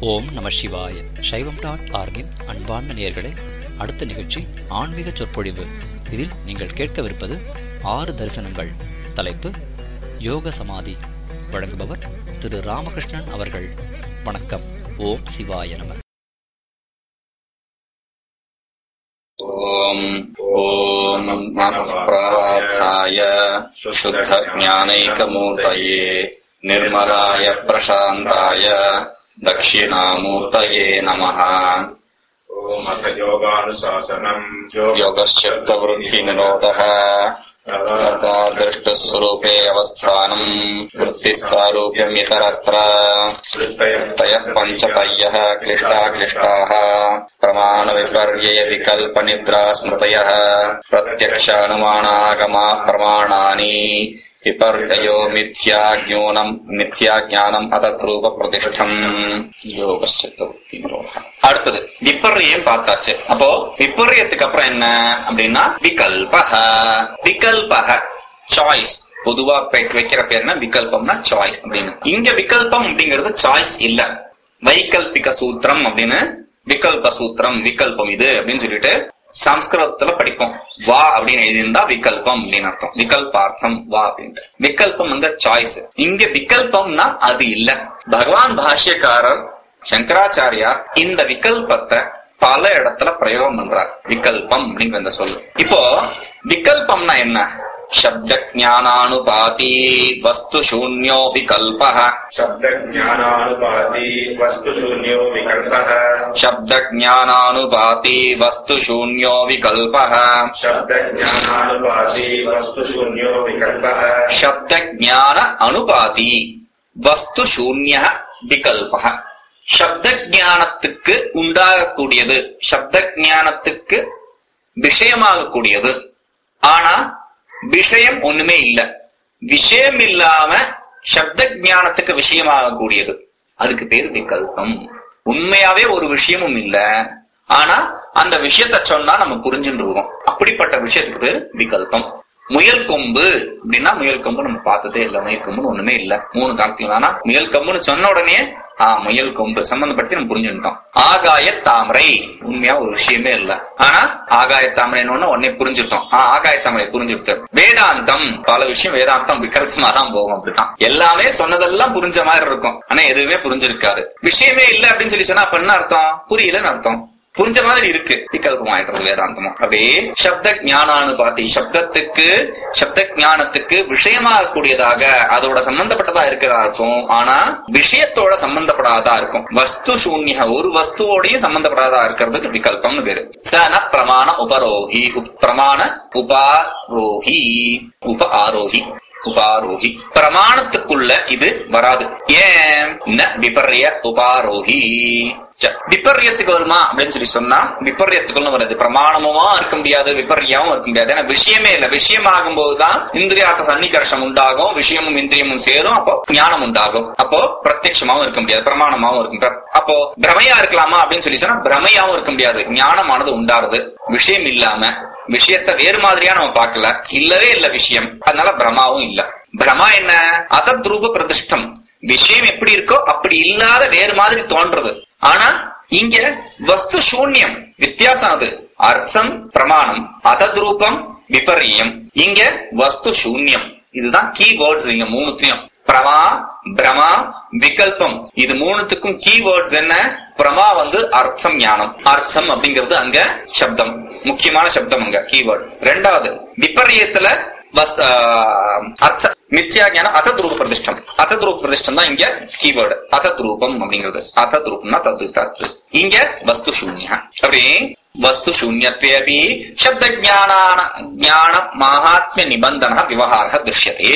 ஓம் நம சிவாய சைவம் டாட் ஆர்கின் அன்பார்ந்த நேயர்களே அடுத்த நிகழ்ச்சி ஆன்மீக சொற்பொழிவு இதில் நீங்கள் கேட்கவிருப்பது ஆறு தரிசனங்கள் தலைப்பு யோக சமாதி வழங்குபவர் திரு ராமகிருஷ்ணன் அவர்கள் வணக்கம் ஓம் சிவாய நம ॐ ॐ नमः प्रवाथाय शुद्धज्ञानैकमूर्तये निर्मलाय प्रशान्ताय दक्षिणामूर्तये नमः ओमथ योगानुशासनम् योगश्चित्तवृद्धिनिरोधः तथा दृष्टस्वरूपे अवस्थानम् वृत्तिस्सारूप्यम् इतरत्र तयः पञ्चतयः क्लिष्टा क्लिष्टाः प्रमाणविपर्ययविकल्पनिद्रा स्मृतयः प्रत्यक्षानुमानागमा प्रमाणानि विपर्ययो मिथ्याज्ञोनम् मिथ्याज्ञाனம் அதத்ரூப பிரதிஷ்டம் யோகச்சித்தவృత్తి நிரோதம் அடுத்தது விப்பர்யம் பார்த்தாச்சு அப்போ விப்பர்யத்துக்கு அப்புறம் என்ன அப்படின்னா விகல்பக விகல்பக சாய்ஸ் பொதுவா பெ- வைக்கிற பேர்னா விகல்பம்னா சாய்ஸ் அப்படின்னு இங்க விகல்பம் அப்படிங்கிறது சாய்ஸ் இல்ல வைகல்பிக சூத்திரம் அப்படின்னு விகல்ப சூத்திரம் விகல்பம் இது அப்படின்னு சொல்லிட்டு சம்ஸ்கிருதத்துல படிப்போம் வா அப்படின்னு எழுதியிருந்தா விகல்பம் அப்படின்னு அர்த்தம் விகல்பார்த்தம் வா அப்படின்ட்டு விகல்பம் வந்து சாய்ஸ் இங்க விகல்பம்னா அது இல்ல பகவான் பாஷ்யக்காரர் சங்கராச்சாரியார் இந்த விகல்பத்தை பல இடத்துல பிரயோகம் பண்றார் விகல்பம் அப்படிங்கிற இந்த சொல்லு இப்போ விகல்பம்னா என்ன சப்த ஞானானுபாதி வஸ்து சூன்யோ விகல்ப शब्दज्ञानानुपाति वस्तुशून्यो विकल्पः சப்த ஞானானுபாதி வஸ்து சூன்யோ விகல்ப शब्दज्ञानानुपाति वस्तुशून्यो विकल्पः சப்த ஞான அனுபாதி வஸ்து சூன்ய விகல்ப சப்த ஞானத்துக்கு உண்டாகக்கூடியது சப்த ஞானத்துக்கு விஷயமாகக்கூடியது ஆனா விஷயம் ஒண்ணுமே இல்ல விஷயம் இல்லாம சப்த ஞானத்துக்கு விஷயமாகக்கூடியது அதுக்கு பேர் விகல்பம் உண்மையாவே ஒரு விஷயமும் இல்ல ஆனா அந்த விஷயத்த சொன்னா நம்ம புரிஞ்சுட்டு இருக்கோம் அப்படிப்பட்ட விஷயத்துக்கு பேர் விகல்பம் முயல் கொம்பு அப்படின்னா முயல் கொம்பு நம்ம பார்த்ததே இல்ல முயல் கொம்புன்னு ஒண்ணுமே இல்ல மூணு காமிக்கலாம் ஆனா முயல் கொம்புன்னு சொன்ன உடனே ஆ முயல் கொம்பு சம்பந்தப்படுத்தி நம்ம புரிஞ்சுட்டோம் ஆகாய தாமரை உண்மையா ஒரு விஷயமே இல்ல ஆனா ஆகாய தாமரைன்னு உடனே புரிஞ்சுட்டோம் ஆ ஆகாய தாமரை புரிஞ்சுட்டு வேதாந்தம் பல விஷயம் வேதாந்தம் விகல்பமா தான் போகும் அப்படிதான் எல்லாமே சொன்னதெல்லாம் புரிஞ்ச மாதிரி இருக்கும் ஆனா எதுவுமே புரிஞ்சிருக்காது விஷயமே இல்ல அப்படின்னு சொல்லி சொன்னா அப்ப என்ன அர்த்தம் புரியலன்னு அர்த்தம் புரிஞ்ச மாதிரி இருக்கு விகல்பமாயிடுறது வேதாந்தமும் அப்படியே சப்த ஞானானுபாதி சப்தத்துக்கு சப்த ஞானத்துக்கு விஷயமாக கூடியதாக அதோட சம்பந்தப்பட்டதா இருக்கிறதா இருக்கும் ஆனா விஷயத்தோட சம்பந்தப்படாததா இருக்கும் வஸ்து சூன்ய ஒரு வஸ்துவோடையும் சம்பந்தப்படாததா இருக்கிறதுக்கு விகல்பம்னு பேரு சன பிரமாண உபரோகி உப்- பிரமாண உபாரோகி உப ஆரோகி உபாரோகி பிரமாணத்துக்குள்ள இது வராது ஏன் ந விபர்ய உபாரோகி ச, விபர்யத்துக்கு வருமா அப்படின்னு சொல்லி சொன்னா விபர்யத்துக்குள்ள வருது பிரமாணமுமா இருக்க முடியாது விபர்யாவும் இருக்க முடியாது ஏன்னா விஷயமே இல்ல விஷயம் ஆகும்போதுதான் இந்திரியார்த்த சன்னிகர்ஷம் உண்டாகும் விஷயமும் இந்திரியமும் சேரும் அப்போ ஞானம் உண்டாகும் அப்போ பிரத்யட்சமாவும் இருக்க முடியாது பிரமாணமாவும் இருக்க முடியாது அப்போ பிரமையா இருக்கலாமா அப்படின்னு சொல்லி சொன்னா பிரமையாவும் இருக்க முடியாது ஞானமானது உண்டாருது விஷயம் இல்லாம விஷயத்த வேறு மாதிரியா நம்ம பார்க்கல இல்லவே இல்ல விஷயம் அதனால பிரமாவும் இல்ல பிரமா என்ன அதத் ரூப பிரதிஷ்டம் விஷயம் எப்படி இருக்கோ அப்படி இல்லாத வேறு மாதிரி தோன்றது ஆனா இங்க வஸ்து சூன்யம் வித்தியாசம் அது அர்த்தம் பிரமாணம் அதத் ரூபம் விபரியம் இங்க வஸ்து சூன்யம் இதுதான் கீ வேர்ட்ஸ் இங்க மூணுத்தையும் பிரமா பிரமா விகல்பம் இது மூணுத்துக்கும் கீ வேர்ட்ஸ் என்ன பிரமா வந்து அர்த்தம் ஞானம் அர்த்தம் அப்படிங்கிறது அங்க சப்தம் முக்கியமான சப்தம் அங்க கீவேர்ட் ரெண்டாவது விபரியத்துல வஸ் ஆஹ், அர்த்த மித்யா ஞானம் அதத் ரூப பிரதிஷ்டம் அதத் ரூப பிரதிஷ்டம் தான் இங்க கீவேர்டு அதத் ரூபம் அப்படிங்கிறது அதத் ரூபம்னா தத்து தத்து இங்க வஸ்து சூன்ய அப்படி வஸ்து சூன்யத்வே அபி சப்த ஞானான ஞான மகாத்மிய நிபந்தன விவகார திருஷ்யதே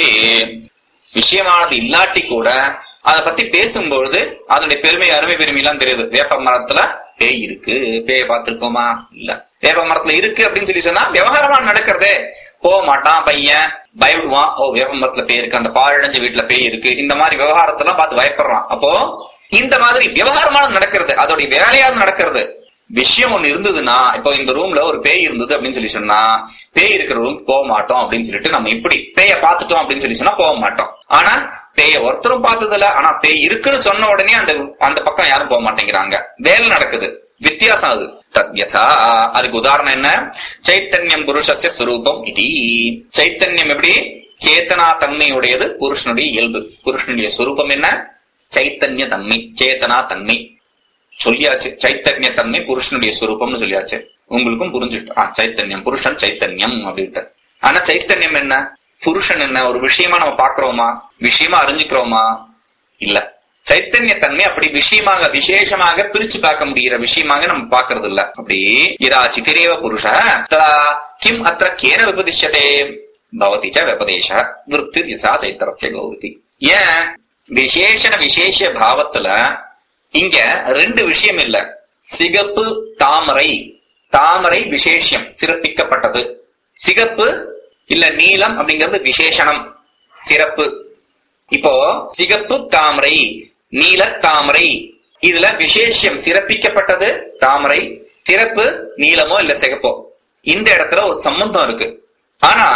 விஷயமானது இல்லாட்டி கூட அதை பத்தி பேசும்பொழுது அதனுடைய பெருமை அருமை பெருமை எல்லாம் தெரியுது வேப்ப மரத்துல பேய் இருக்கு பேய பார்த்திருக்கோமா இல்ல வேப்ப மரத்துல இருக்கு அப்படின்னு சொல்லி சொன்னா விவகாரமா நடக்கிறதே போக மாட்டான் பையன் பயப்படுவான் ஓ வேப்ப மரத்துல பேய் இருக்கு அந்த பாழடைஞ்ச வீட்டுல பேய் இருக்கு இந்த மாதிரி விவகாரத்தெல்லாம் பார்த்து பயப்படுறான் அப்போ இந்த மாதிரி விவகாரமான நடக்கிறது அதோடைய வேலையாவது நடக்கிறது விஷயம் ஒண்ணு இருந்ததுன்னா இப்போ இந்த ரூம்ல ஒரு பேய் இருந்தது அப்படின்னு சொல்லி சொன்னா பேய் இருக்கிற ரூம் போக மாட்டோம் அப்படின்னு சொல்லிட்டு நம்ம இப்படி பேய பார்த்துட்டோம் அப்படின்னு சொல்லி சொன்னா போக மாட்டோம் ஆனா பேய ஒருத்தரும் பார்த்தது இல்ல ஆனா பேய் இருக்குன்னு சொன்ன உடனே அந்த அந்த பக்கம் யாரும் போக மாட்டேங்கிறாங்க வேலை நடக்குது வித்தியாசம் அது தத்யதா அதுக்கு உதாரணம் என்ன சைத்தன்யம் புருஷஸ்ய சுரூபம் இது சைத்தன்யம் எப்படி சேத்தனா தன்மையுடையது புருஷனுடைய இயல்பு புருஷனுடைய சுரூபம் என்ன சைத்தன்ய தன்மை சேத்தனா தன்மை சொல்லியாச்சு சைத்தன்ய தன்மை புருஷனுடைய சுரூபம்னு சொல்லியாச்சு உங்களுக்கும் புரிஞ்சுட்டு ஆ சைத்தன்யம் புருஷன் சைத்தன்யம் அப்படின்ட்டு ஆனா சைத்தன்யம் என்ன புருஷன் என்ன ஒரு விஷயமா நம்ம பாக்குறோமா விஷயமா அறிஞ்சுக்கிறோமா இல்ல சைத்தன்ய தன்மை அப்படி விஷயமாக விசேஷமாக பிரிச்சு பார்க்க முடிகிற விஷயமாக நம்ம பாக்குறது இல்ல அப்படி இதா சித்திரேவ புருஷ ததா கிம் அத்த கேன விபதிஷ்யதே பவதி ச விபதேச விருத்தி யசா சைத்தரஸ்ய கௌரதி ஏன் விசேஷண விசேஷ பாவத்துல இங்க ரெண்டு விஷயம் இல்ல சிகப்பு தாமரை தாமரை விசேஷம் சிறப்பிக்கப்பட்டது சிகப்பு இல்ல நீலம் அப்படிங்கிறது விசேஷணம் சிறப்பு இப்போ சிகப்பு தாமரை நீல தாமரை இதுல விசேஷம் சிறப்பிக்கப்பட்டது தாமரை சிறப்பு நீலமோ இல்ல சிகப்போ இந்த இடத்துல ஒரு சம்பந்தம் இருக்கு ஆனா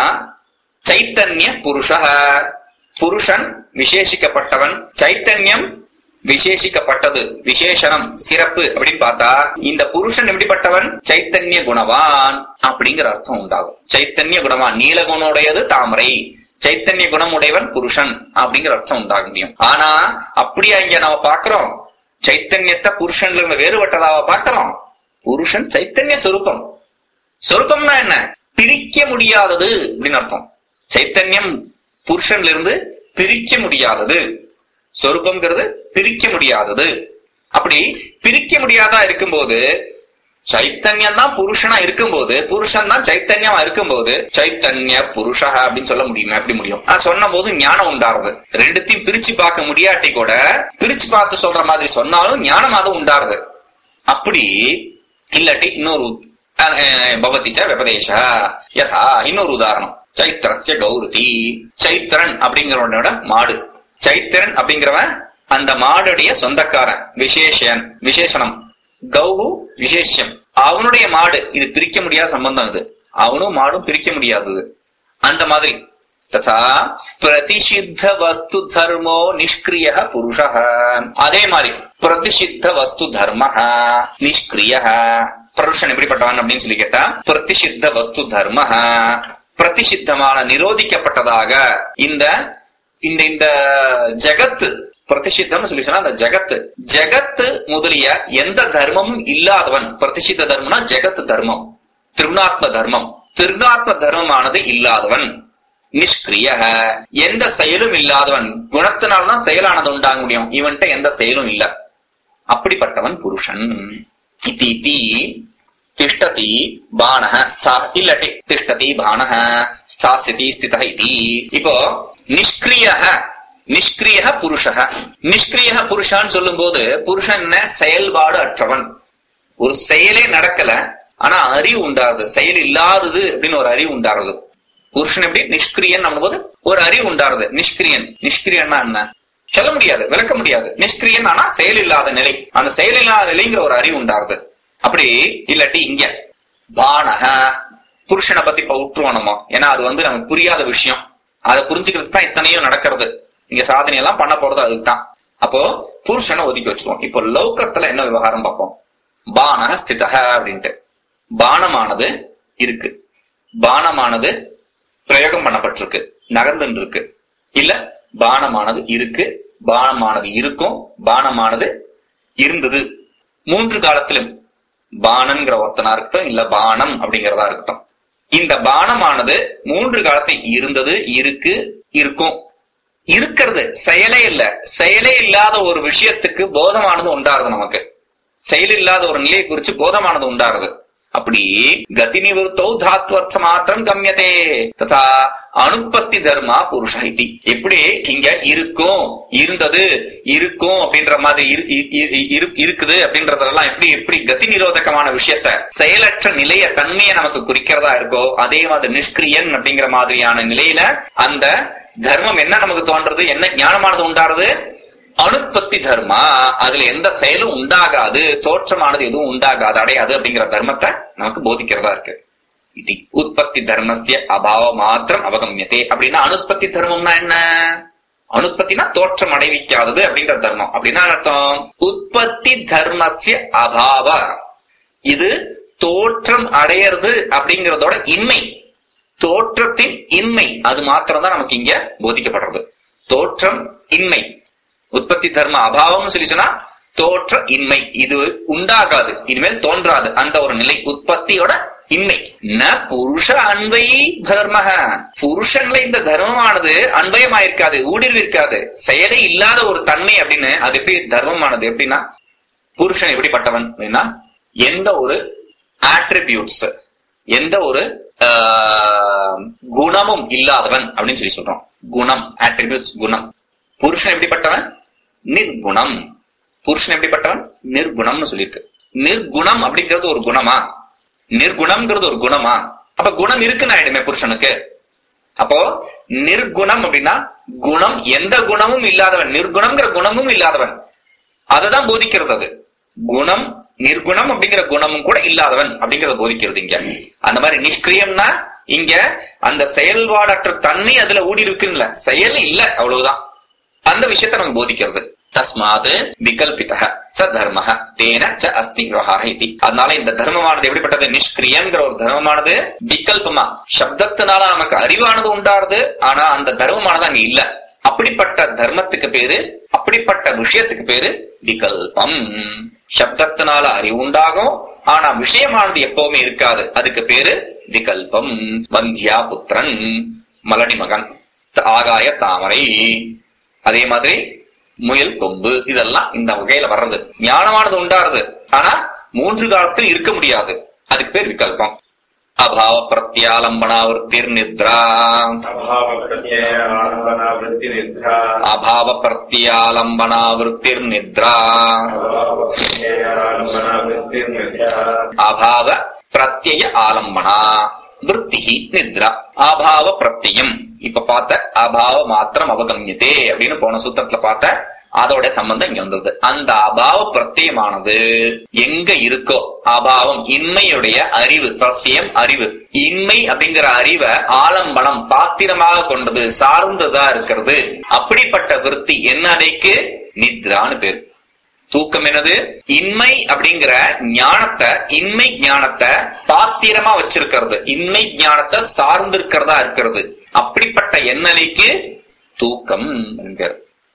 சைத்தன்ய புருஷ புருஷன் விசேஷிக்கப்பட்டவன் சைத்தன்யம் விசேஷிக்கப்பட்டது விசேஷனம் சிறப்பு அப்படின்னு பார்த்தா இந்த புருஷன் எப்படிப்பட்டவன் சைத்தன்ய குணவான் அப்படிங்கிற அர்த்தம் உண்டாகும் சைத்தன்ய குணவான் நீலகுணோடையது தாமரை சைத்தன்ய குணமுடையவன் புருஷன் அப்படிங்கிற அர்த்தம் உண்டாக முடியும் ஆனா அப்படியா இங்க நம்ம பாக்குறோம் சைத்தன்யத்தை புருஷன்ல இருந்து வேறுபட்டதாவ பாக்குறோம் புருஷன் சைத்தன்ய சொரூபம் சொரூபம்னா என்ன பிரிக்க முடியாதது அப்படின்னு அர்த்தம் சைத்தன்யம் புருஷன்ல இருந்து பிரிக்க முடியாதது சொரூபம்ங்கிறது பிரிக்க முடியாதது அப்படி பிரிக்க முடியாதா இருக்கும்போது சைத்தன்யம் தான் புருஷனா இருக்கும்போது புருஷன் தான் சைத்தன்யமா இருக்கும்போது சைத்தன்ய புருஷா அப்படின்னு சொல்ல முடியுமா எப்படி முடியும் நான் சொன்ன போது ஞானம் உண்டாருது ரெண்டுத்தையும் பிரிச்சு பார்க்க முடியாட்டி கூட பிரிச்சு பார்த்து சொல்ற மாதிரி சொன்னாலும் ஞானம் அது உண்டாருது அப்படி இல்லாட்டி இன்னொரு பவதி ச விபதேச யதா இன்னொரு உதாரணம் சைத்திரஸ்ய கௌரதி சைத்திரன் அப்படிங்கிறவனோட மாடு சைத்திரன் அப்படிங்கிறவன் அந்த மாடுடைய சொந்தக்காரன் விசேஷன் விசேஷனம் கௌவு விசேஷம் அவனுடைய மாடு இது பிரிக்க முடியாத சம்பந்தம் இது அவனும் மாடும் பிரிக்க முடியாதது அந்த மாதிரி ததா பிரதிஷித்த வஸ்து தர்மோ நிஷ்கிரிய புருஷ அதே மாதிரி பிரதிஷித்த வஸ்து தர்ம நிஷ்கிரிய புருஷன் எப்படிப்பட்டவன் அப்படின்னு சொல்லி கேட்டா பிரதிஷித்த வஸ்து தர்ம பிரதிஷித்தமான நிரோதிக்கப்பட்டதாக இந்த இந்த இந்த ஜகத்து பிரதிஷித்தம்னு சொல்லி சொன்னா அந்த ஜகத்து ஜகத்து முதலிய எந்த தர்மமும் இல்லாதவன் பிரதிஷித்த தர்மம்னா ஜெகத் தர்மம் திருநாத்ம தர்மம் திருநாத்ம தர்மமானது இல்லாதவன் நிஷ்கிரிய எந்த செயலும் இல்லாதவன் குணத்தினால்தான் செயலானது உண்டாக முடியும் இவன்கிட்ட எந்த செயலும் இல்ல அப்படிப்பட்டவன் புருஷன் இத்தி இத்தி திஷ்டதி பானக இல்லாட்டி திஷ்டதி பானக ஸ்தாசியதி ஸ்தித இதி இப்போ நிஷ்கிரிய நிஷ்கிரிய புருஷ நிஷ்கிரிய புருஷான்னு சொல்லும் போது புருஷன் என்ன செயல்பாடு அற்றவன் ஒரு செயலே நடக்கல ஆனா அறிவு உண்டாகுது செயல் இல்லாதது அப்படின்னு ஒரு அறிவு உண்டாருது புருஷன் எப்படி நிஷ்கிரியன் போது ஒரு அறிவு உண்டாருது நிஷ்கிரியன் நிஷ்கிரியன்னா என்ன சொல்ல முடியாது விளக்க முடியாது நிஷ்கிரியன் ஆனா செயல் இல்லாத நிலை அந்த செயல் இல்லாத நிலைங்கிற ஒரு அறிவு உண்டாருது அப்படி இல்லாட்டி இங்க பானக புருஷனை பத்தி இப்ப விட்டுருவோம் நம்ம ஏன்னா அது வந்து நமக்கு புரியாத விஷயம் அதை புரிஞ்சுக்கிறதுக்கு தான் இத்தனையும் நடக்கிறது இங்க சாதனை எல்லாம் பண்ண போறது அதுதான் அப்போ புருஷனை ஒதுக்கி வச்சிருவோம் இப்போ லௌக்கத்துல என்ன விவகாரம் பார்ப்போம் பானக ஸ்திதக அப்படின்ட்டு பானமானது இருக்கு பானமானது பிரயோகம் பண்ணப்பட்டிருக்கு நகர்ந்துன்னு இருக்கு இல்ல பானமானது இருக்கு பானமானது இருக்கும் பானமானது இருந்தது மூன்று காலத்திலும் பானங்கிற ஒருத்தனா இருக்கட்டும் இல்ல பானம் அப்படிங்கறதா இருக்கட்டும் இந்த பானமானது மூன்று காலத்தை இருந்தது இருக்கு இருக்கும் இருக்கிறது செயலே இல்ல செயலே இல்லாத ஒரு விஷயத்துக்கு போதமானது உண்டாருது நமக்கு செயல் இல்லாத ஒரு நிலையை குறிச்சு போதமானது உண்டாருது அப்படி கதி நிவர்த்தோ தாத்வர்த்த மாத்திரம் கம்யதே ததா அனுப்பத்தி தர்மா புருஷ இதி எப்படி இங்க இருக்கும் இருந்தது இருக்கும் அப்படின்ற மாதிரி இருக்குது அப்படின்றதெல்லாம் எப்படி எப்படி கதி நிரோதகமான விஷயத்த செயலற்ற நிலைய தன்மையை நமக்கு குறிக்கிறதா இருக்கோ அதே மாதிரி நிஷ்கிரியன் அப்படிங்கிற மாதிரியான நிலையில அந்த தர்மம் என்ன நமக்கு தோன்றது என்ன ஞானமானது உண்டாருது அனுப்பத்தி தர்மா அதுல எந்த செயலும் உண்டாகாது தோற்றமானது எதுவும் உண்டாகாது அடையாது அப்படிங்கிற தர்மத்தை நமக்கு போதிக்கிறதா இருக்கு இது உற்பத்தி தர்மசிய அபாவ மாத்திரம் அவகமியதே அப்படின்னா அனுற்பத்தி தர்மம்னா என்ன அனுற்பத்தினா தோற்றம் அடைவிக்காதது அப்படிங்கிற தர்மம் அப்படின்னா என்ன அர்த்தம் உற்பத்தி தர்மசிய அபாவ இது தோற்றம் அடையிறது அப்படிங்கறதோட இன்மை தோற்றத்தின் இன்மை அது மாத்திரம் தான் நமக்கு இங்க போதிக்கப்படுறது தோற்றம் இன்மை உற்பத்தி தர்ம அபாவம்னு சொல்லி சொன்னா தோற்ற இன்மை இது உண்டாகாது இனிமேல் தோன்றாது அந்த ஒரு நிலை உற்பத்தியோட இன்மை ந புருஷ அன்பை தர்மக புருஷன்ல இந்த தர்மமானது அன்பயமாயிருக்காது ஊடுருவிருக்காது செயலே இல்லாத ஒரு தன்மை அப்படின்னு அது எப்படி தர்மமானது எப்படின்னா புருஷன் எப்படிப்பட்டவன் அப்படின்னா எந்த ஒரு ஆட்ரிபியூட்ஸ் எந்த ஒரு ஆஹ், குணமும் இல்லாதவன் அப்படின்னு சொல்லி சொல்றோம் குணம் ஆட்ரிபியூட்ஸ் குணம் புருஷன் எப்படிப்பட்டவன் நிர்குணம் புருஷன் எப்படிப்பட்டவன் நிர்குணம்னு சொல்லியிருக்கு நிர்குணம் அப்படிங்கிறது ஒரு குணமா நிர்குணம்ங்கிறது ஒரு குணமா அப்ப குணம் இருக்குன்னு ஆயிடுமே புருஷனுக்கு அப்போ நிர்குணம் அப்படின்னா குணம் எந்த குணமும் இல்லாதவன் நிர்குணம்ங்கிற குணமும் இல்லாதவன் அததான் போதிக்கிறது அது குணம் நிர்குணம் அப்படிங்கிற குணமும் கூட இல்லாதவன் அப்படிங்கறத போதிக்கிறது இங்க அந்த மாதிரி நிஷ்கிரியம்னா இங்க அந்த செயல்பாடற்ற தன்மை அதுல ஊடி இருக்குன்னு செயல் இல்ல அவ்வளவுதான் அந்த விஷயத்தை நமக்கு போதிக்கிறது தஸ்மாத் விகல்பித ச தர்ம தேன ச அஸ்தி விவகார இதி அதனால இந்த தர்மமானது எப்படிப்பட்டது நிஷ்கிரியங்கிற ஒரு தர்மமானது விகல்பமா சப்தத்தினால நமக்கு அறிவானது உண்டாருது ஆனா அந்த தர்மமானது அங்க இல்ல அப்படிப்பட்ட தர்மத்துக்கு பேரு அப்படிப்பட்ட விஷயத்துக்கு பேரு விகல்பம் சப்தத்தினால அறிவு உண்டாகும் ஆனா விஷயமானது எப்பவுமே இருக்காது அதுக்கு பேரு விகல்பம் வந்தியா புத்திரன் மலடி மகன் ஆகாய தாமரை அதே மாதிரி முயல் கொம்பு இதெல்லாம் இந்த வகையில வர்றது ஞானமானது உண்டாருது ஆனா மூன்று காலத்தில் இருக்க முடியாது அதுக்கு பேர் விகல்பம் அபாவ பிரத்யாலம்பனாவிருத்திர் நித்ரா अभाव प्रत्ययालम्बना वृत्तिनिद्रा அபாவ பிரத்யாலம்பனாவிருத்திர் நித்ரா अभाव प्रत्ययालम्बना वृत्तिर्निद्रा அபாவ பிரத்யய ஆலம்பனா விற்த்திகி நித்ரா அபாவ பிரத்யம் இப்ப பார்த்த அபாவ மாத்திரம் அவகமியதே அப்படின்னு போன சூத்திரத்துல பார்த்த அதோட சம்பந்தம் இங்க வந்தது அந்த அபாவ பிரத்யமானது எங்க இருக்கோ அபாவம் இன்மையுடைய அறிவு பிரத்யம் அறிவு இன்மை அப்படிங்கிற அறிவை ஆலம்பனம் பாத்திரமாக கொண்டது சார்ந்ததா இருக்கிறது அப்படிப்பட்ட விருத்தி என்ன அடைக்கு நித்ரான்னு பேர் தூக்கம் என்னது இன்மை அப்படிங்கிற ஞானத்தை இன்மை ஞானத்தை பாத்திரமா வச்சிருக்கிறது இன்மை ஞானத்தை சார்ந்திருக்கிறதா இருக்கிறது அப்படிப்பட்ட எண்ணலைக்கு தூக்கம் என்கிறார்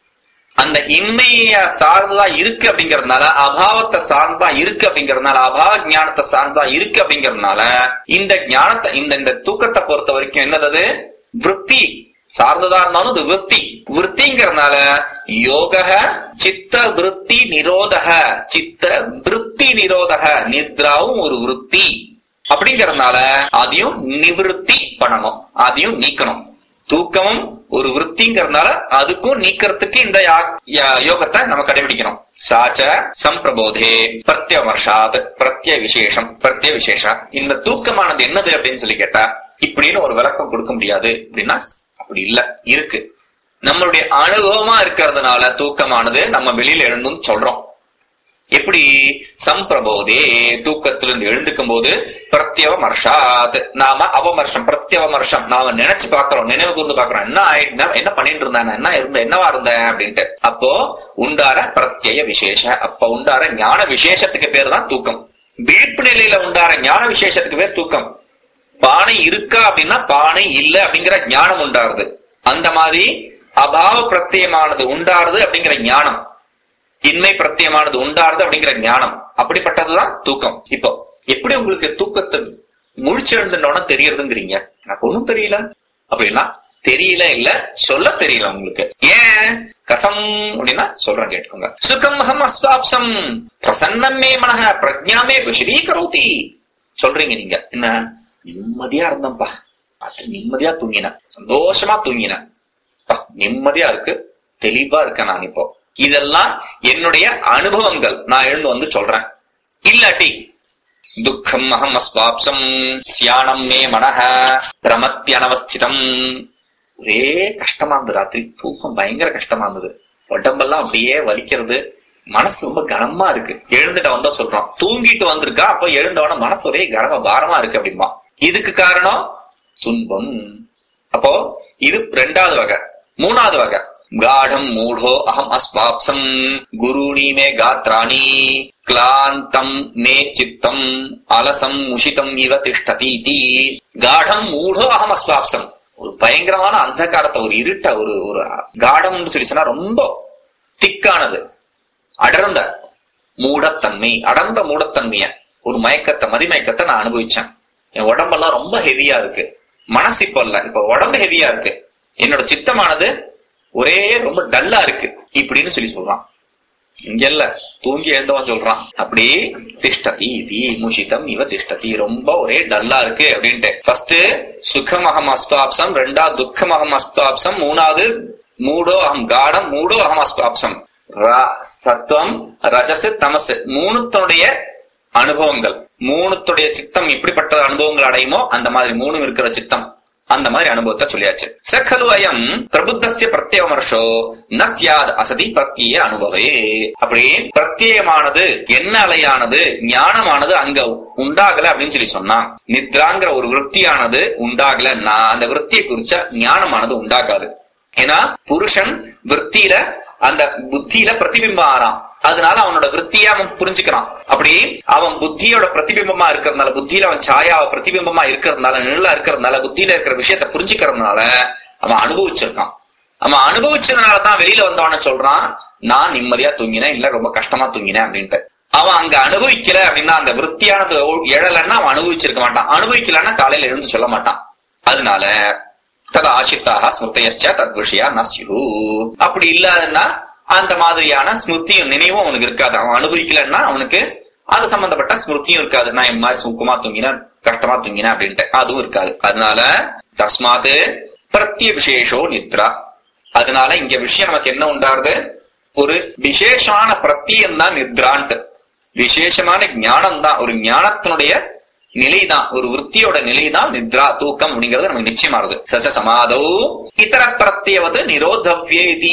அந்த இன்மைய சார்ந்ததா இருக்கு அப்படிங்கறதுனால அபாவத்தை சார்ந்தா இருக்கு அப்படிங்கறதுனால அபாவ ஞானத்தை சார்ந்தா இருக்கு அப்படிங்கறதுனால இந்த ஞானத்தை இந்த இந்த தூக்கத்தை பொறுத்த வரைக்கும் என்னது விற்பி சார்ந்ததா இருந்தாலும் அது விற்பி விற்பிங்கிறதுனால யோக சித்த விற்பி நிரோதக சித்த விற்பி நிரோதக நித்ராவும் ஒரு விற்பி அப்படிங்கறதுனால அதையும் நிவிருத்தி பண்ணணும் அதையும் நீக்கணும் தூக்கமும் ஒரு விற்பிங்கிறதுனால அதுக்கும் நீக்கிறதுக்கு இந்த யா- யா- யோகத்தை நம்ம கடைபிடிக்கணும் சாச்ச சம்பிரபோதே பிரத்யவர்ஷாத் பிரத்ய விசேஷம் பிரத்ய விசேஷா இந்த தூக்கமானது என்னது அப்படின்னு சொல்லி கேட்டா இப்படின்னு ஒரு விளக்கம் கொடுக்க முடியாது அப்படின்னா அப்படி இல்ல இருக்கு நம்மளுடைய அனுபவமா இருக்கிறதுனால தூக்கமானது நம்ம வெளியில எழுந்தும் சொல்றோம் எப்படி சம்பிரபோதே தூக்கத்திலிருந்து எழுந்துக்கும் போது பிரத்யவமர்ஷாத் நாம அவமர்ஷம் பிரத்யவமர்ஷம் நாம நினைச்சு பாக்குறோம் நினைவு கூர்ந்து பாக்குறோம் என்ன ஆயிடுனா என்ன பண்ணிட்டு இருந்தான் என்ன இருந்த என்னவா இருந்தேன் அப்படின்ட்டு அப்போ உண்டார பிரத்யய விசேஷ அப்ப உண்டார ஞான விசேஷத்துக்கு பேர் தான் தூக்கம் விழிப்பு நிலையில உண்டார ஞான விசேஷத்துக்கு பேர் தூக்கம் பானை இருக்கா அப்படின்னா பானை இல்ல அப்படிங்கிற ஞானம் உண்டாருது அந்த மாதிரி அபாவ பிரத்யமானது உண்டாருது அப்படிங்கிற ஞானம் இன்மை பிரத்யமானது உண்டாருது அப்படிங்கிற ஞானம் அப்படிப்பட்டதுதான் தூக்கம் இப்போ எப்படி உங்களுக்கு தூக்கத்தை முழிச்செழுந்தோட தெரியறதுங்கிறீங்க எனக்கு ஒண்ணும் தெரியல அப்படின்னா தெரியல இல்ல சொல்ல தெரியல உங்களுக்கு ஏன் கதம் அப்படின்னா சொல்றேன் கேட்டுக்கோங்க சுகம் அகம் அஸ்வாப்சம் பிரசன்னம் மே மனக பிரஜாமே விஷதீகரோதி சொல்றீங்க நீங்க என்ன நிம்மதியா இருந்தேன்ப்பா அது நிம்மதியா தூங்கினேன் சந்தோஷமா தூங்கினேன் அப்பா, நிம்மதியா இருக்கு தெளிவா இருக்கேன் நான் இப்போ இதெல்லாம் என்னுடைய அனுபவங்கள் நான் எழுந்து வந்து சொல்றேன் இல்லாட்டி துக்கம் அகம் அஸ்வாப்சம் சியானம் மே மனஹ பிரமத்தி அனவஸ்திதம் ஒரே கஷ்டமா இருந்தது ராத்திரி தூக்கம் பயங்கர கஷ்டமா இருந்தது உடம்பெல்லாம் அப்படியே வலிக்கிறது மனசு ரொம்ப கனமா இருக்கு எழுந்துட்ட வந்தா சொல்றோம் தூங்கிட்டு வந்திருக்கா அப்ப எழுந்தவன மனசு ஒரே கனமா பாரமா இருக்கு அப்படிம்பா இதுக்கு காரணம் துன்பம் அப்போ இது ரெண்டாவது வகை மூணாவது வகை காடம் மூடோ அகம் அஸ்வாப்சம் குருணி மே காத்ராணி கிளாந்தம் மே சித்தம் அலசம் முஷிதம் இவ திஷ்டதி காடம் மூடோ அகம் அஸ்வாப்சம் ஒரு பயங்கரமான அந்தகாரத்தை ஒரு இருட்ட ஒரு ஒரு காடம்னு சொல்லி சொன்னா ரொம்ப திக்கானது அடர்ந்த மூடத்தன்மை அடர்ந்த மூடத்தன்மைய ஒரு மயக்கத்தை மதிமயக்கத்தை நான் அனுபவிச்சேன் என் உடம்பெல்லாம் ரொம்ப ஹெவியா இருக்கு மனசு இப்ப இல்ல இப்ப உடம்பு ஹெவியா இருக்கு என்னோட சித்தமானது ஒரே ரொம்ப டல்லா இருக்கு இப்படின்னு சொல்லி சொல்றான் இங்க இல்ல தூங்கி எழுந்தவன் சொல்றான் அப்படி திஷ்டதி தி முஷிதம் இவ திஷ்டதி ரொம்ப ஒரே டல்லா இருக்கு அப்படின்ட்டு ஃபர்ஸ்ட் சுகமகம் அஸ்பாப்சம் ரெண்டாவது துக்கமகம் அஸ்பாப்சம் மூணாவது மூடோ அகம் காடம் மூடோ அகம் அஸ்பாப்சம் ர- சத்துவம் ரஜசு தமசு மூணுத்தனுடைய அனுபவங்கள் மூணுத்துடைய சித்தம் எப்படிப்பட்ட அனுபவங்கள் அடையுமோ அந்த மாதிரி மூணும் இருக்கிற சித்தம் அந்த மாதிரி அனுபவத்தை சொல்லியாச்சு சகலு அயம் பிரபுத்தசிய பிரத்யவமர்ஷோ ந சியாத் அசதி பிரத்திய அனுபவே அப்படி பிரத்யேகமானது என்ன அலையானது ஞானமானது அங்க உண்டாகல அப்படின்னு சொல்லி சொன்னா நித்ராங்கிற ஒரு விற்த்தியானது உண்டாகல நான் அந்த விற்த்தியை குறிச்ச ஞானமானது உண்டாகாது ஏன்னா புருஷன் விற்த்தியில அந்த புத்தியில பிரதிபிம்பம் ஆறான் அதனால அவனோட விற்த்தியை அவன் புரிஞ்சுக்கிறான் அப்படி அவன் புத்தியோட பிரதிபிம்பமா இருக்கிறதுனால புத்தியில அவன் சாயாவை பிரதிபிம்பமா இருக்கிறதுனால நிழலா இருக்கிறதுனால புத்தியில இருக்கிற விஷயத்த புரிஞ்சுக்கிறதுனால அவன் அனுபவிச்சிருக்கான் அவன் அனுபவிச்சதுனால தான் வெளியில வந்தவன சொல்றான் நான் நிம்மதியா தூங்கினேன் இல்ல ரொம்ப கஷ்டமா தூங்கினேன் அப்படின்ட்டு அவன் அங்க அனுபவிக்கல அப்படின்னா அந்த விற்த்தியானது எழலைன்னா அவன் அனுபவிச்சிருக்க மாட்டான் அனுபவிக்கலன்னா காலையில எழுந்து சொல்ல மாட்டான் அதனால தது ஆசிரித்தாக ஸ்மிருத்தையச்ச தத் விஷயா நஸ்யு அப்படி இல்லாதன்னா அந்த மாதிரியான ஸ்மிருதியும் நினைவும் அவனுக்கு இருக்காது அவன் அனுபவிக்கலன்னா அவனுக்கு அது சம்பந்தப்பட்ட ஸ்மிருதியும் இருக்காது நான் இந்த மாதிரி சுக்கமா தூங்கினேன் கஷ்டமா தூங்கினேன் அப்படின்ட்டு அதுவும் இருக்காது அதனால தஸ்மாது பிரத்ய விசேஷோ நித்ரா அதனால இங்க விஷயம் நமக்கு என்ன உண்டாருது ஒரு விசேஷமான பிரத்தியம் தான் நித்ரான்ட்டு விசேஷமான ஞானம் தான் ஒரு ஞானத்தினுடைய நிலைதான் ஒரு விற்த்தியோட நிலைதான் நித்ரா தூக்கம் அப்படிங்கிறது நமக்கு நிச்சயமானது சச சமாதோ இதர பிரத்யவது நிரோதவ்யேதி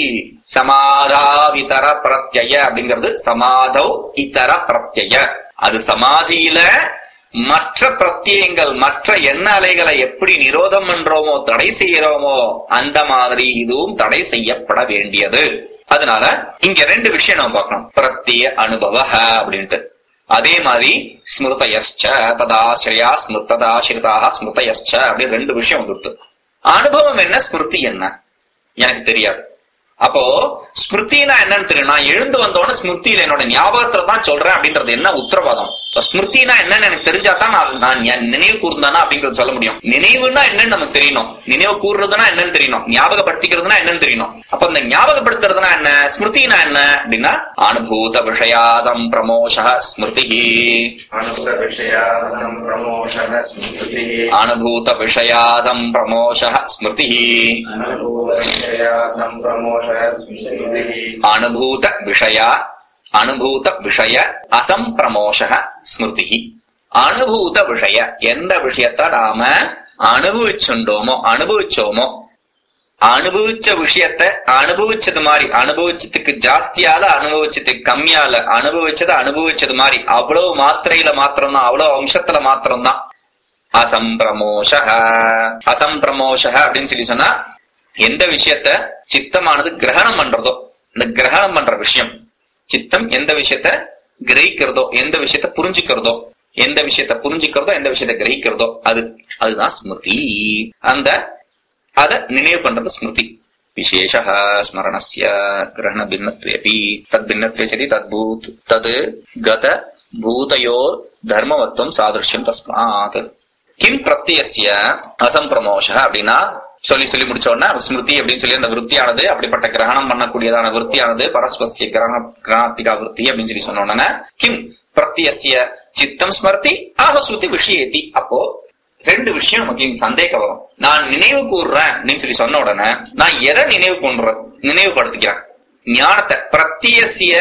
சமாதாவிதர பிரத்யய அப்படிங்கிறது சமாதௌ இதர பிரத்யய அது சமாதியில மற்ற பிரத்யங்கள் மற்ற எண்ண அலைகளை எப்படி நிரோதம் பண்றோமோ தடை செய்யறோமோ அந்த மாதிரி இதுவும் தடை செய்யப்பட வேண்டியது அதனால இங்க ரெண்டு விஷயம் நம்ம பார்க்கணும் பிரத்ய அனுபவ அப்படின்ட்டு அதே மாதிரி ஸ்மிருதயஸ்ச ததாசிரியா ஸ்மிருத்ததாசிரிதாக ஸ்மிருதயஸ்ச அப்படி ரெண்டு விஷயம் வந்துருது அனுபவம் என்ன ஸ்மிருதி என்ன எனக்கு தெரியாது அப்போ ஸ்மிருதினா என்னன்னு தெரியும் நான் எழுந்து வந்தோடனே ஸ்மிருதியில என்னோட ஞாபகத்துல தான் சொல்றேன் அப்படின்றது என்ன உத்தரவாதம் இப்ப ஸ்மிருதினா என்னன்னு எனக்கு தெரிஞ்சா தான் நான் நான் என் நினைவு கூர்ந்தானா அப்படிங்கறது சொல்ல முடியும் நினைவுன்னா என்னன்னு நமக்கு தெரியணும் நினைவு கூறுறதுனா என்னன்னு தெரியணும் ஞாபகப்படுத்திக்கிறதுனா என்னன்னு தெரியணும் அப்ப இந்த ஞாபகப்படுத்துறதுனா என்ன ஸ்மிருதினா என்ன அப்படின்னா அனுபூத விஷயாதம் பிரமோஷ ஸ்மிருதி अनुभूतविषया सम्प्रमोषः स्मृतिः அனுபூத விஷயாதம் பிரமோஷ ஸ்மிருதி अनुभूतविषया सम्प्रमोषः स्मृतिः அனுபூத விஷய அனுபூத விஷய அசம்பிரமோஷ ஸ்மிருதி அனுபூத விஷய எந்த விஷயத்த நாம அனுபவிச்சுண்டோமோ அனுபவிச்சோமோ அனுபவிச்ச விஷயத்த அனுபவிச்சது மாதிரி அனுபவிச்சதுக்கு ஜாஸ்தியால அனுபவிச்சதுக்கு கம்மியால அனுபவிச்சது அனுபவிச்சது மாதிரி அவ்வளவு மாத்திரையில மாத்திரம்தான் அவ்வளவு அம்சத்துல மாத்திரம்தான் அசம்பிரமோஷ அசம்பிரமோஷ அப்படின்னு சொல்லி சொன்னா எந்த விஷயத்த சித்தமானது கிரகணம் பண்றதோ இந்த கிரகணம் பண்ற விஷயம் சித்தம் எந்த விஷயத்த கிரகிக்கிறதோ எந்த விஷயத்த புரிஞ்சுக்கிறதோ எந்த விஷயத்த புரிஞ்சுக்கிறதோ எந்த விஷயத்த கிரகிக்கிறதோ அது அதுதான் ஸ்மிருதி அந்த அத நினைவு பண்றது ஸ்மிருதி விசேஷ ஸ்மரணஸ்ய கிரகண பின்னத்வேபி தத் பின்னத்வே சரி தத்பூத் தது கத பூதயோ தர்மவத்துவம் சாதிருஷ்யம் தஸ்மாத் கிம் பிரத்யஸ்ய அசம்பிரமோஷ அப்படின்னா சொல்லி சொல்லி முடிச்ச உடனே ஸ்மிருதி அப்படின்னு சொல்லி அந்த விற்த்தியானது அப்படிப்பட்ட கிரகணம் பண்ணக்கூடியதான விற்த்தியானது பரஸ்பஸ்ய கிரகண கிரகணாத்திகா விற்பி அப்படின்னு சொல்லி சொன்ன உடனே கிம் பிரத்யஸ்ய சித்தம் ஸ்மர்த்தி ஆகஸ்ருதி விஷயத்தி அப்போ ரெண்டு விஷயம் நமக்கு இங்க சந்தேகம் வரும் நான் நினைவு கூறுறேன் அப்படின்னு சொல்லி சொன்ன உடனே நான் எதை நினைவு கொண்டுறேன் நினைவுபடுத்திக்கிறேன் ஞானத்தை பிரத்யசிய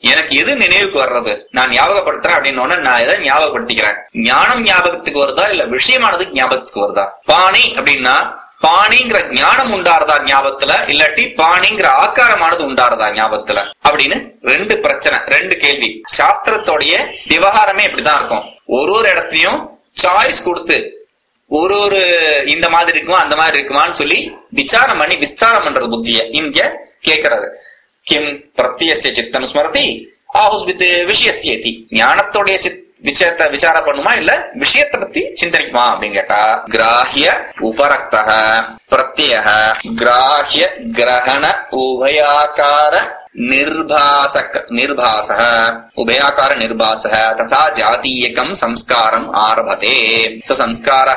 எனக்கு எது நினைவுக்கு வர்றது நான் ஞாபகப்படுத்துறேன் அப்படின்னு நான் எதை ஞாபகப்படுத்திக்கிறேன் ஞானம் ஞாபகத்துக்கு வருதா இல்ல விஷயமானது ஞாபகத்துக்கு வருதா பாணி அப்படின்னா பாணிங்கிற ஞானம் உண்டாருதா ஞாபகத்துல இல்லாட்டி பாணிங்கிற ஆக்காரமானது உண்டாருதா ஞாபகத்துல அப்படின்னு ரெண்டு பிரச்சனை ரெண்டு கேள்வி சாஸ்திரத்தோடைய விவகாரமே இப்படிதான் இருக்கும் ஒரு ஒரு இடத்துலயும் சாய்ஸ் கொடுத்து ஒரு ஒரு இந்த மாதிரி இருக்குமா அந்த மாதிரி இருக்குமான்னு சொல்லி விசாரம் பண்ணி விஸ்தாரம் பண்றது புத்திய இங்க கேக்குறாரு கிம் பிரத்யசிய சித்தம் ஸ்மரதி ஆஹுஸ்வித் விஷயசியதி ஞானத்தோடைய சித் விஷயத்தை விசாரம் பண்ணுமா இல்ல விஷயத்தை பத்தி சிந்தனிக்குமா அப்படின்னு கேட்டா கிராஹ்ய உபரக்த பிரத்யய கிராஹ்ய கிரகண உபயாக்கார निर्भासक निर्भासः उभयाकार निर्भासः तथा जातीयकम् संस्कारम् आरभते स संस्कारः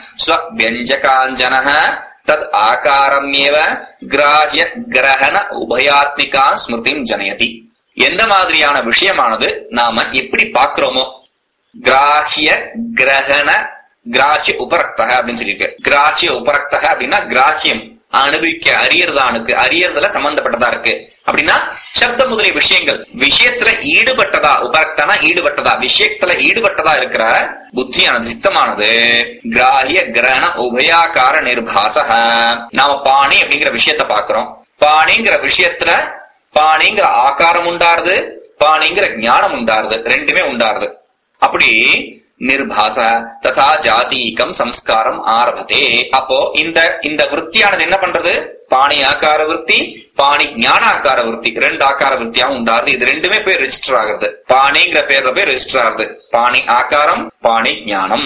स्वव्यञ्जकाञ्जनः तद् आकारम्येव கிராஹ்ய கிரகண உபயாத்மிகா ஸ்மிருதிம் ஜனயதி எந்த மாதிரியான விஷயமானது நாம எப்படி பார்க்கிறோமோ கிராஹ்ய கிரகண கிராஹ்ய உபரக்தக அப்படின்னு சொல்லியிருக்கு கிராஹ்ய உபரக்தக அப்படின்னா கிராஹ்யம் அனுபவிக்க அறியறதானுக்கு அறியறதுல சம்பந்தப்பட்டதா இருக்கு அப்படின்னா சப்த முதலிய விஷயங்கள் விஷயத்துல ஈடுபட்டதா உபரக்தனா ஈடுபட்டதா விஷயத்துல ஈடுபட்டதா இருக்கிற புத்தியானது சித்தமானது கிராஹ்ய கிரகண உபயாக்கார நிர்பாசக நாம பாணி அப்படிங்கிற விஷயத்த பாக்குறோம் பாணிங்கிற விஷயத்துல பாணிங்கிற ஆகாரம் உண்டாருது பாணிங்கிற ஞானம் உண்டாருது ரெண்டுமே உண்டாருது அப்படி நிர்பாச ததா ஜாதீகம் சம்ஸ்காரம் ஆரம்பதே அப்போ இந்த இந்த விற்த்தியானது என்ன பண்றது பாணி ஆக்கார விற்பி பாணி ஞான ஆக்கார விற்பி ரெண்டு ஆக்கார விற்த்தியாவும் உண்டாருது இது ரெண்டுமே பேர் ரெஜிஸ்டர் ஆகுறது பாணிங்கிற பேர்ல போய் ரெஜிஸ்டர் ஆகுது பாணி ஆக்காரம் பாணி ஞானம்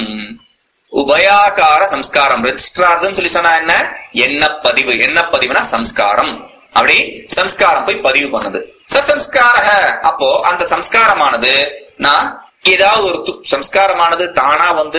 உபயாகார சம்ஸ்காரம் ரெஜிஸ்டர் ஆகுதுன்னு சொல்லி சொன்னா என்ன என்ன பதிவு என்ன பதிவுனா சம்ஸ்காரம் அப்படி சம்ஸ்காரம் போய் பதிவு பண்ணுது சசம்ஸ்கார அப்போ அந்த சம்ஸ்காரமானது நான் ஏதாவது ஒரு து- சம்ஸ்காரமானது தானா வந்து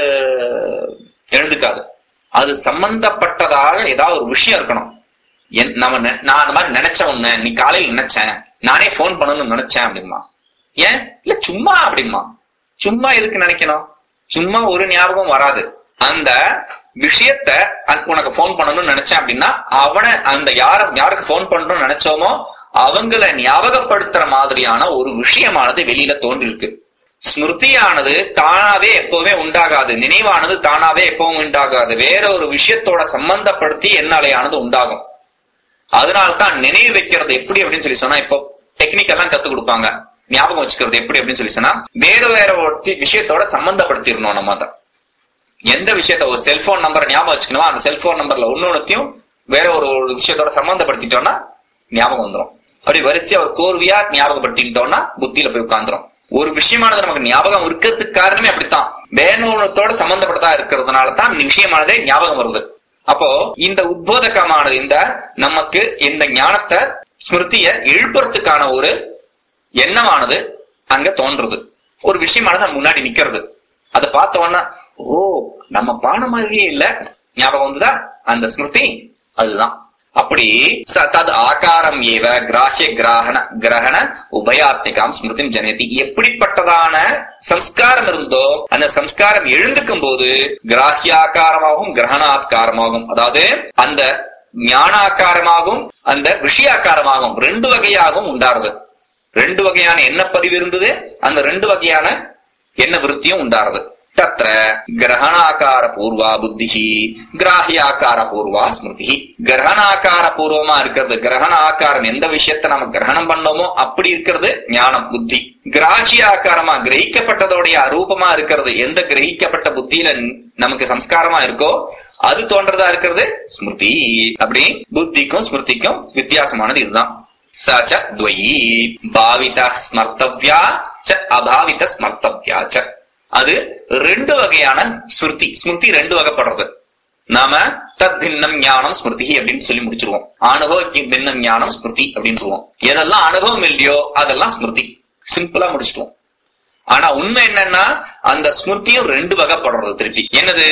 எழுந்துக்காது அது சம்பந்தப்பட்டதாக ஏதாவது ஒரு விஷயம் இருக்கணும் என்- நம்ம நெ- நான் அந்த மாதிரி நினைச்ச ஒண்ணு நீ காலையில் நினைச்சேன் நானே ஃபோன் பண்ணணும்னு நினைச்சேன் அப்படிமா ஏன் இல்ல சும்மா அப்படிமா சும்மா எதுக்கு நினைக்கணும் சும்மா ஒரு ஞாபகம் வராது அந்த விஷயத்த அ- உனக்கு ஃபோன் பண்ணணும்னு நினைச்சேன் அப்படின்னா அவனை அந்த யார யாருக்கு ஃபோன் பண்ணணும்னு நினைச்சோமோ அவங்கள ஞாபகப்படுத்துற மாதிரியான ஒரு விஷயமானது வெளியில தோன்றிருக்கு ஸ்மிருதியானது தானாவே எப்பவுமே உண்டாகாது நினைவானது தானாவே எப்பவும் உண்டாகாது வேற ஒரு விஷயத்தோட சம்பந்தப்படுத்தி என்னாலையானது உண்டாகும் அதனால்தான் நினைவு வைக்கிறது எப்படி அப்படின்னு சொல்லி சொன்னா இப்போ டெக்னிக் எல்லாம் கத்து கொடுப்பாங்க ஞாபகம் வச்சுக்கிறது எப்படி அப்படின்னு சொல்லி சொன்னா வேற வேற ஒரு தி- விஷயத்தோட சம்பந்தப்படுத்திடணும் நம்ம அதை எந்த விஷயத்த ஒரு செல்போன் நம்பரை ஞாபகம் வச்சுக்கணுமோ அந்த செல்போன் நம்பர்ல ஒன்னொன்னுத்தையும் வேற ஒரு ஒரு விஷயத்தோட சம்பந்தப்படுத்திட்டோம்னா ஞாபகம் வந்துரும் அப்படி வரிசையா ஒரு கோர்வையா ஞாபகப்படுத்திட்டோம்னா புத்தியில போய் உட்கார்ந்துரும் ஒரு விஷயமானது நமக்கு ஞாபகம் இருக்கிறதுக்கு காரணமே அப்படித்தான் வேற ஒன்றத்தோட சம்பந்தப்பட்டதா இருக்கிறதுனால தான் விஷயமானதே ஞாபகம் வருது அப்போ இந்த உத்போதகமானது இந்த நமக்கு இந்த ஞானத்தை ஸ்மிருதிய எழுப்புறதுக்கான ஒரு எண்ணமானது அங்க தோன்றுது ஒரு விஷயமானது நம்ம முன்னாடி நிக்கிறது அதை பார்த்த உடனே ஓ நம்ம பான மாதிரியே இல்ல ஞாபகம் வந்துதா அந்த ஸ்மிருதி அதுதான் அப்படி ச- தத் ஆகாரம் ஏவ கிராஹ்ய கிராகண கிரகண உபயாத்மிகாம் ஸ்மிருதிம் ஜனதி எப்படிப்பட்டதான சம்ஸ்காரம் இருந்தோ அந்த சம்ஸ்காரம் எழுந்துக்கும் போது கிராஹ்யாக்காரமாகவும் கிரகணாத்காரமாகும் அதாவது அந்த ஞானாக்காரமாகவும் அந்த விஷயாக்காரமாகவும் ரெண்டு வகையாகவும் உண்டாருது ரெண்டு வகையான எண்ண பதிவு இருந்தது அந்த ரெண்டு வகையான எண்ண விருத்தியும் உண்டாருது தத்ர கிரகணாக்கார பூர்வா புத்தி கிராஹியாக்கார பூர்வா ஸ்மிருதி கிரகணாக்கார பூர்வமா இருக்கிறது கிரகண ஆக்காரம் எந்த விஷயத்த நம்ம கிரகணம் பண்ணோமோ அப்படி இருக்கிறது ஞானம் புத்தி கிராஹியாக்காரமா கிரகிக்கப்பட்டதோடைய அரூபமா இருக்கிறது எந்த கிரகிக்கப்பட்ட புத்தியில நமக்கு சம்ஸ்காரமா இருக்கோ அது தோன்றதா இருக்கிறது ஸ்மிருதி அப்படி புத்திக்கும் ஸ்மிருதிக்கும் வித்தியாசமானது இதுதான் ச ச துவயி பாவித ஸ்மர்த்தவ்யா ச அபாவித ஸ்மர்த்தவ்யா ச அது ரெண்டு வகையான ஸ்மிருதி ஸ்மிருதி ரெண்டு வகைப்படுறது நாம தத் பின்னம் ஞானம் ஸ்மிருதி அப்படின்னு சொல்லி முடிச்சிருவோம் அனுபவ பின்னம் ஞானம் ஸ்மிருதி அப்படின்னு சொல்லுவோம் எதெல்லாம் அனுபவம் இல்லையோ அதெல்லாம் ஸ்மிருதி சிம்பிளா முடிச்சிட்டுவோம் ஆனா உண்மை என்னன்னா அந்த ஸ்மிருதியும் ரெண்டு வகைப்படுறது திருப்பி என்னது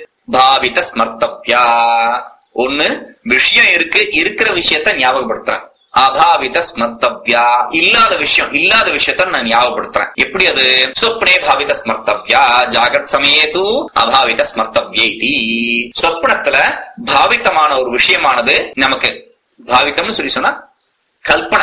பாவித ஸ்மர்த்தவ்யா ஒண்ணு விஷயம் இருக்கு இருக்கிற விஷயத்த ஞாபகப்படுத்துறேன் அபாவித ஸ்மர்த்தவ்யா இல்லாத விஷயம் இல்லாத விஷயத்த நான் ஞாபகப்படுத்துறேன் எப்படி அது சொப்னே பாவித ஸ்மர்த்தவ்யா ஜாகிரத் சமயே தூ அபாவித ஸ்மர்த்தவ்யே இதி சொப்னத்துல பாவித்தமான ஒரு விஷயமானது நமக்கு பாவித்தம்னு சொல்லி சொன்னா கல்பனை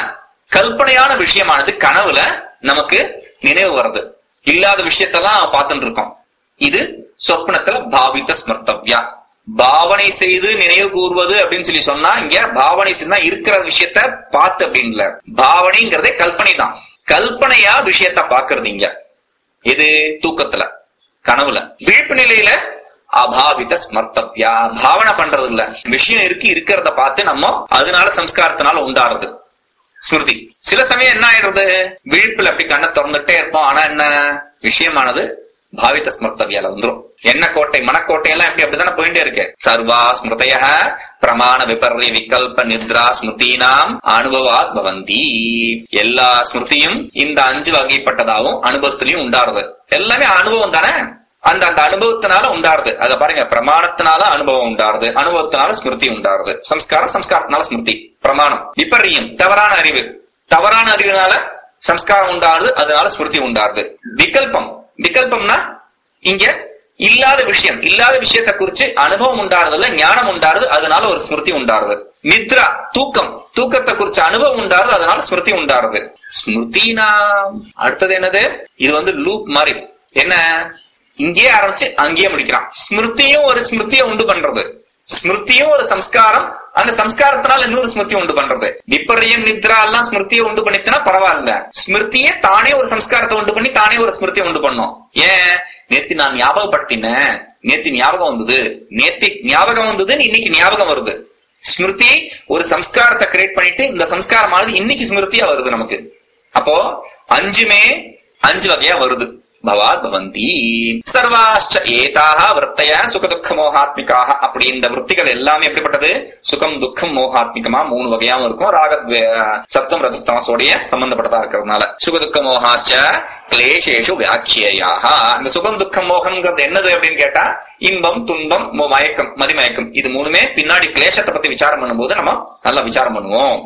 கல்பனையான விஷயமானது கனவுல நமக்கு நினைவு வருது இல்லாத விஷயத்தெல்லாம் பார்த்துட்டு இருக்கோம் இது சொப்னத்துல பாவித்த ஸ்மர்த்தவ்யா பாவனை செய்து நினைவு கூறுவது அப்படின்னு சொல்லி சொன்னா இங்க பாவனை செய்தா இருக்கிற விஷயத்த பார்த்து அப்படின்ல பாவனைங்கிறதே கல்பனை தான் கல்பனையா விஷயத்த பாக்குறது இங்க இது தூக்கத்துல கனவுல விழிப்பு நிலையில அபாவித ஸ்மர்த்தவ்யா பாவனை பண்றது இல்ல விஷயம் இருக்கு இருக்கிறத பார்த்து நம்ம அதனால சம்ஸ்காரத்தினால உண்டாருது ஸ்மிருதி சில சமயம் என்ன ஆயிடுறது விழிப்புல அப்படி கண்ணை திறந்துட்டே இருப்போம் ஆனா என்ன விஷயமானது பாவித ஸ்மர்த்தவியால வந்துரும் என்ன கோட்டை மனக்கோட்டை எல்லாம் எப்படி அப்படித்தானே போயிட்டே இருக்கு சர்வா ஸ்மிருதய பிரமாண விபர்ய விகல்ப நித்ரா ஸ்மிருதீனாம் அனுபவாத் பவந்தி எல்லா ஸ்மிருதியும் இந்த அஞ்சு வகைப்பட்டதாகவும் அனுபவத்திலையும் உண்டாருது எல்லாமே அனுபவம் தானே அந்த அந்த அனுபவத்தினால உண்டாருது அத பாருங்க பிரமாணத்தினால அனுபவம் உண்டாருது அனுபவத்தினால ஸ்மிருதி உண்டாருது சம்ஸ்காரம் சம்ஸ்காரத்தினால ஸ்மிருதி பிரமாணம் விபரியம் தவறான அறிவு தவறான அறிவினால சம்ஸ்காரம் உண்டாருது அதனால ஸ்மிருதி உண்டாருது விகல்பம் விகல்பம்னா இங்க இல்லாத விஷயம் இல்லாத விஷயத்தை குறிச்சு அனுபவம் உண்டாருதுல ஞானம் உண்டாருது அதனால ஒரு ஸ்மிருதி உண்டாருது நித்ரா தூக்கம் தூக்கத்தை குறிச்ச அனுபவம் உண்டாருது அதனால ஸ்மிருதி உண்டாருது ஸ்மிருதினா அடுத்தது என்னது இது வந்து லூப் மாதிரி என்ன இங்கேயே ஆரம்பிச்சு அங்கேயே முடிக்கிறான் ஸ்மிருதியும் ஒரு ஸ்மிருதியை உண்டு பண்றது ஸ்மிருதியும் ஒரு சம்ஸ்காரம் அந்த சம்ஸ்காரத்தினால இன்னொரு ஸ்மிருதி உண்டு பண்றது விப்பரியம் நித்ரா எல்லாம் ஸ்மிருதியை உண்டு பண்ணிச்சுன்னா பரவாயில்ல ஸ்மிருதியே தானே ஒரு சம்ஸ்காரத்தை உண்டு பண்ணி தானே ஒரு ஸ்மிருதியை உண்டு பண்ணும் ஏன் நேத்தி நான் ஞாபகப்படுத்தினேன் நேத்தி ஞாபகம் வந்தது நேத்தி ஞாபகம் வந்தது இன்னைக்கு ஞாபகம் வருது ஸ்மிருதி ஒரு சம்ஸ்காரத்தை கிரியேட் பண்ணிட்டு இந்த சம்ஸ்காரமானது இன்னைக்கு ஸ்மிருதியா வருது நமக்கு அப்போ அஞ்சுமே அஞ்சு வகையா வருது பவாத் பவந்தி சர்வாஷ்ட ஏதாக விற்த்தைய சுக துக்க மோகாத்மிகாக அப்படி இந்த விற்த்திகள் எல்லாமே எப்படிப்பட்டது சுகம் துக்கம் மோகாத்மிகமா மூணு வகையாவும் இருக்கும் ராக சப்தம் ரஜஸ்தமசோடைய சம்பந்தப்பட்டதா இருக்கிறதுனால சுக துக்க மோகாச்ச கிளேசேஷு வியாக்கியாக அந்த சுகம் துக்கம் மோகம்ங்கிறது என்னது அப்படின்னு கேட்டா இன்பம் துன்பம் மோ- மயக்கம் மதிமயக்கம் இது மூணுமே பின்னாடி கிளேசத்தை பத்தி விசாரம் பண்ணும்போது நம்ம நல்லா விசாரம் பண்ணுவோம்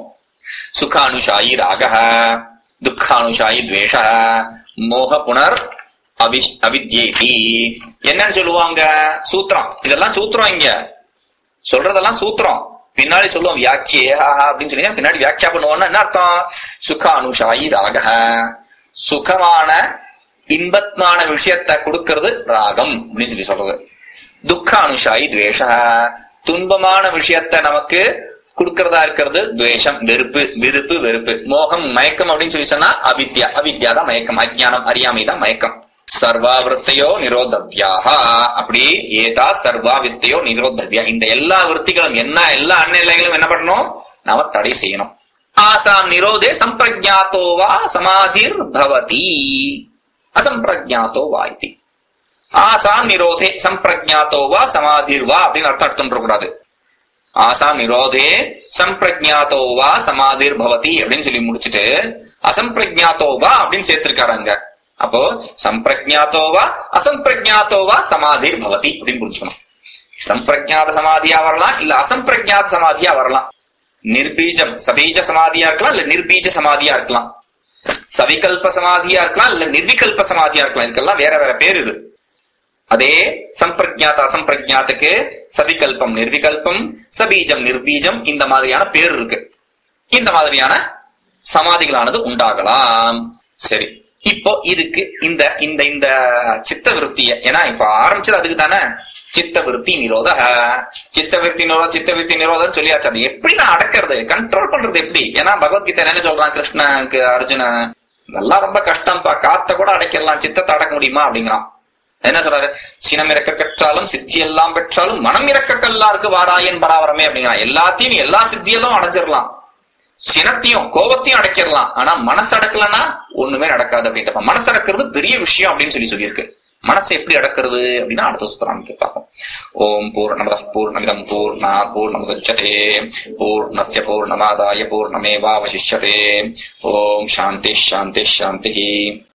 சுகானுஷாயி ராக துக்கானுஷாயி துவேஷ மோக புனர் அவி அவித்யேதி என்னன்னு சொல்லுவாங்க சூத்திரம் இதெல்லாம் சூத்திரம் இங்க சொல்றதெல்லாம் சூத்திரம் பின்னாடி சொல்லுவோம் வியாக்கியே அப்படின்னு சொல்லி பின்னாடி வியாக்கியா பண்ணுவோம்னா என்ன அர்த்தம் சுகானுஷாயி ராக சுகமான இன்பத்மான விஷயத்தை கொடுக்கிறது ராகம் அப்படின்னு சொல்லி சொல்றது துக்கானுஷாயி துவேஷ துன்பமான விஷயத்தை நமக்கு கொடுக்கறதா இருக்கிறது துவேஷம் வெறுப்பு விருப்பு வெறுப்பு மோகம் மயக்கம் அப்படின்னு சொல்லி சொன்னா அவித்யா அவித்யா தான் மயக்கம் அஜ்ஞானம் அறியாமை தான் மயக்கம் சர்வாவிருத்தையோ நிரோதவ்யாக அப்படி ஏதா சர்வாவித்தையோ நிரோதவ்யா இந்த எல்லா விற்த்திகளும் என்ன எல்லா அந்நிலைகளும் என்ன பண்ணணும் நாம தடை செய்யணும் ஆசாம் நிரோதே சம்பிரஜாத்தோ வா சமாதிர் பவதி அசம்பிரஜாத்தோ வா இதி ஆசாம் நிரோதே சம்பிரஜாத்தோ வா சமாதிர் வா அப்படின்னு அர்த்தம் எடுத்துட்டு கூடாது ஆசாம் நிரோதே சம்பிரஜாத்தோ வா சமாதிர் பவதி அப்படின்னு சொல்லி முடிச்சுட்டு அசம்பிரஜாத்தோ வா அப்படின்னு சேர்த்திருக்காரு அங்க அப்போ சம்பிரஜாத்தோ வா அசம்பிரஜாத்தோ வா சமாதிர் பவதி அப்படின்னு புரிஞ்சுக்கணும் சம்பிரஜாத சமாதியா வரலாம் இல்ல அசம்பிரஜாத சமாதியா வரலாம் நிர்பீஜம் சபீஜ சமாதியா இருக்கலாம் இல்ல நிர்பீஜ சமாதியா இருக்கலாம் சவிகல்ப சமாதியா இருக்கலாம் இல்ல நிர்விகல்ப சமாதியா இருக்கலாம் இதுக்கெல்லாம் வேற வேற பேர் இது அதே சம்பிரஜாத அசம்பிரஜாத்துக்கு சவிகல்பம் நிர்விகல்பம் சபீஜம் நிர்பீஜம் இந்த மாதிரியான பேர் இருக்கு இந்த மாதிரியான சமாதிகளானது உண்டாகலாம் சரி இப்போ இதுக்கு இந்த இந்த இந்த சித்த விருத்திய ஏன்னா இப்ப ஆரம்பிச்சது அதுக்கு தானே சித்த விருத்தி நிரோத சித்த விருத்தி நிரோத சித்த விருத்தி நிரோதம் சொல்லியாச்சு அது எப்படி நான் அடக்கிறது கண்ட்ரோல் பண்றது எப்படி ஏன்னா பகவத்கீதை என்ன சொல்றான் கிருஷ்ணனுக்கு அர்ஜுன இதெல்லாம் ரொம்ப கஷ்டம்ப்பா காத்த கூட அடைக்கலாம் சித்தத்தை அடக்க முடியுமா அப்படிங்கிறான் என்ன சொல்றாரு சினம் இறக்க கற்றாலும் சித்தி எல்லாம் பெற்றாலும் மனம் இறக்க கல்லாருக்கு வாராயன் பராவரமே அப்படிங்கிறான் எல்லாத்தையும் எல்லா சித்தியெல்லாம் அடைஞ்சிடலாம் சினத்தையும் கோபத்தையும் அடக்கிடலாம் ஆனா மனசு அடக்கலன்னா ஒண்ணுமே நடக்காது அப்படின்ட்டு மனசு அடக்கிறது பெரிய விஷயம் அப்படின்னு சொல்லி சொல்லியிருக்கு மனசை எப்படி அடக்கிறது அப்படின்னா அடுத்த சுத்தராம் பார்ப்போம் ஓம் பூர்ணமத பூர்ணமிதம் பூர்ணா பூர்ணமுதச்சதே பூர்ணஸ்ய பூர்ணமாதாய பூர்ணமேவாவசிஷ்யதே ஓம் சாந்தி சாந்தி சாந்தி